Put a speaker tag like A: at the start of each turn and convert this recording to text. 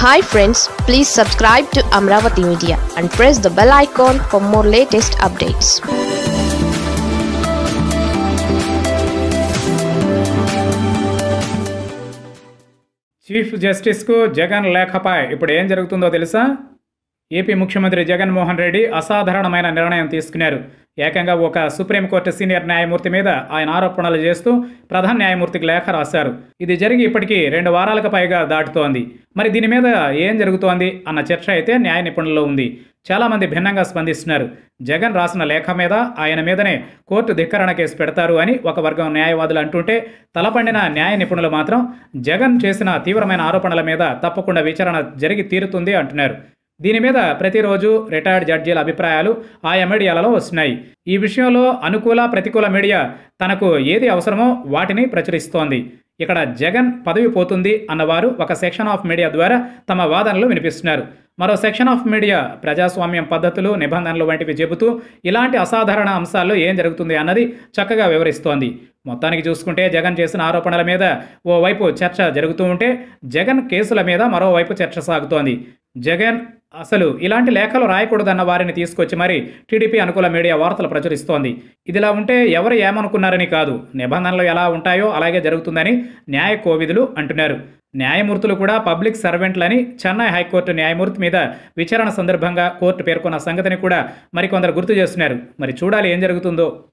A: hi friends please subscribe to Amaravati media and press the bell icon for more latest updates
B: chief జస్టిస్కు జగన్ లేఖపై ఇప్పుడు ఏం జరుగుతుందో తెలుసా ఏపీ ముఖ్యమంత్రి జగన్మోహన్ రెడ్డి అసాధారణమైన నిర్ణయం తీసుకున్నారు ఏకంగా ఒక సుప్రీంకోర్టు సీనియర్ న్యాయమూర్తి మీద ఆయన ఆరోపణలు చేస్తూ ప్రధాన న్యాయమూర్తికి లేఖ రాశారు ఇది జరిగి ఇప్పటికీ రెండు వారాలకు పైగా దాటుతోంది మరి దీని మీద ఏం జరుగుతోంది అన్న చర్చ అయితే న్యాయ నిపుణుల్లో ఉంది చాలామంది భిన్నంగా స్పందిస్తున్నారు జగన్ రాసిన లేఖ మీద ఆయన మీదనే కోర్టు ధిక్కరణ కేసు పెడతారు అని ఒక వర్గం న్యాయవాదులు అంటుంటే తలపండిన న్యాయ నిపుణులు మాత్రం జగన్ చేసిన తీవ్రమైన ఆరోపణల మీద తప్పకుండా విచారణ జరిగి తీరుతుంది అంటున్నారు దీని మీద ప్రతిరోజు రిటైర్డ్ జడ్జీల అభిప్రాయాలు ఆయా మీడియాలలో వస్తున్నాయి ఈ విషయంలో అనుకూల ప్రతికూల మీడియా తనకు ఏది అవసరమో వాటిని ప్రచురిస్తోంది ఇక్కడ జగన్ పదవి పోతుంది అన్నవారు ఒక సెక్షన్ ఆఫ్ మీడియా ద్వారా తమ వాదనలు వినిపిస్తున్నారు మరో సెక్షన్ ఆఫ్ మీడియా ప్రజాస్వామ్యం పద్ధతులు నిబంధనలు వంటివి చెబుతూ ఇలాంటి అసాధారణ అంశాల్లో ఏం జరుగుతుంది అన్నది చక్కగా వివరిస్తోంది మొత్తానికి చూసుకుంటే జగన్ చేసిన ఆరోపణల మీద ఓవైపు చర్చ జరుగుతూ ఉంటే జగన్ కేసుల మీద మరోవైపు చర్చ సాగుతోంది జగన్ అసలు ఇలాంటి లేఖలు రాయకూడదన్న వారిని తీసుకొచ్చి మరి టీడీపీ అనుకూల మీడియా వార్తలు ప్రచురిస్తోంది ఇదిలా ఉంటే ఎవరు ఏమనుకున్నారని కాదు నిబంధనలు ఎలా ఉంటాయో అలాగే జరుగుతుందని న్యాయ కోవిదులు అంటున్నారు న్యాయమూర్తులు కూడా పబ్లిక్ సర్వెంట్లని చెన్నై హైకోర్టు న్యాయమూర్తి మీద విచారణ సందర్భంగా కోర్టు పేర్కొన్న సంగతిని కూడా మరికొందరు గుర్తు చేస్తున్నారు మరి చూడాలి ఏం జరుగుతుందో